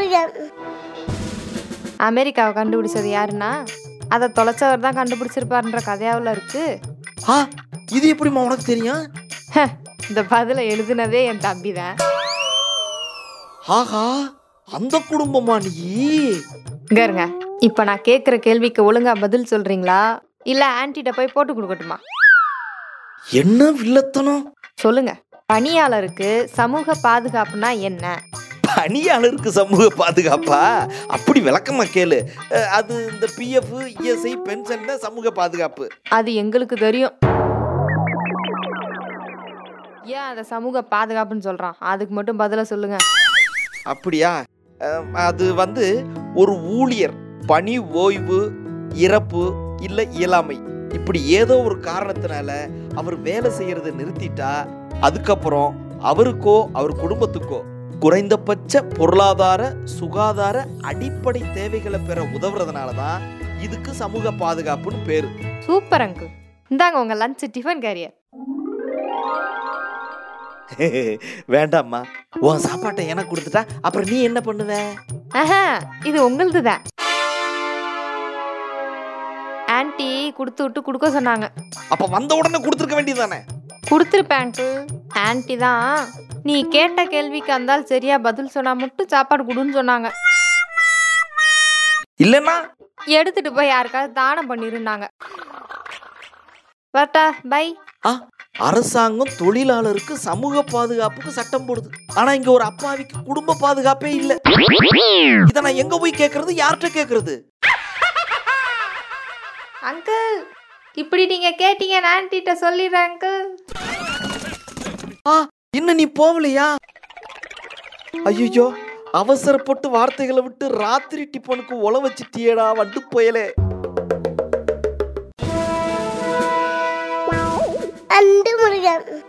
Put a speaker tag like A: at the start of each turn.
A: முருகன்
B: அமெரிக்காவை கண்டுபிடிச்சது யாருன்னா அதை தொலைச்சவர் தான் கண்டுபிடிச்சிருப்பாருன்ற கதையாவில் இருக்கு
C: ஆ இது எப்படிம்மா உனக்கு தெரியும்
B: இந்த பதிலை எழுதுனதே என் தம்பி தான்
C: ஆஹா அந்த குடும்பமா நீ
B: இங்க இருங்க இப்போ நான் கேட்குற கேள்விக்கு ஒழுங்கா பதில் சொல்றீங்களா இல்ல ஆன்ட்டிட்ட போய் போட்டு கொடுக்கட்டுமா
C: என்ன வில்லத்தனம்
B: சொல்லுங்க பணியாளருக்கு சமூக பாதுகாப்புனா என்ன
C: பணியாளருக்கு சமூக பாதுகாப்பா அப்படி விளக்கமா கேளு அஹ், அது இந்த பிஎஃப் இஎஸ்ஐ பென்ஷன் சமூக பாதுகாப்பு
B: அது எங்களுக்கு தெரியும் ஏன் அதை சமூக பாதுகாப்புன்னு சொல்றான் அதுக்கு மட்டும் பதில சொல்லுங்க
C: அப்படியா அஹ், அது வந்து ஒரு ஊழியர் பணி ஓய்வு இறப்பு இல்ல இயலாமை இப்படி ஏதோ ஒரு காரணத்தினால அவர் வேலை செய்யறதை நிறுத்திட்டா அதுக்கப்புறம் அவருக்கோ அவர் குடும்பத்துக்கோ குறைந்தபட்ச பொருளாதார சுகாதார அடிப்படை தேவைகளை பெற உதவுறதுனால தான் இதுக்கு சமூக பாதுகாப்புன்னு பேரு
B: சூப்பர் அங்கிள் இந்தாங்க உங்க லஞ்ச் டிஃபன் கேரியர்
C: வேண்டாம்மா உன் சாப்பாட்டை எனக்கு கொடுத்துட்டா அப்புறம் நீ என்ன பண்ணுவ
B: ஆஹா இது உங்களது தான் ஆன்ட்டி கொடுத்து விட்டு கொடுக்க சொன்னாங்க
C: அப்ப வந்த உடனே கொடுத்துருக்க வேண்டியதானே
B: கொடுத்துருப்பேன் அங்கிள் ஆன்ட்டி தான் நீ கேட்ட கேள்விக்கு அந்தால் சரியா பதில் சொன்னா மட்டும் சாப்பாடு கொடுன்னு சொன்னாங்க
C: இல்லைன்னா
B: எடுத்துட்டு போய் யாருக்காவது தானம் பண்ணிருந்தாங்க வரட்டா பை
C: ஆ அரசாங்கம் தொழிலாளருக்கு சமூக பாதுகாப்புக்கு சட்டம் போடுது ஆனா இங்க ஒரு அப்பாவிக்கு குடும்ப பாதுகாப்பே இல்ல இத நான் எங்க போய் கேக்குறது யார்கிட்ட கேக்குறது
B: அங்கிள் இப்படி நீங்க கேட்டீங்க ஆன்ட்டிட்ட சொல்லிடுறேன் அங்கிள்
C: ஆ இன்னும் நீ போகலையா ஐயோ அவசரப்பட்டு வார்த்தைகளை விட்டு ராத்திரி டிஃபனுக்கு உல வச்சிட்டியேடா வண்டு புயலே
A: அண்டு முருகன்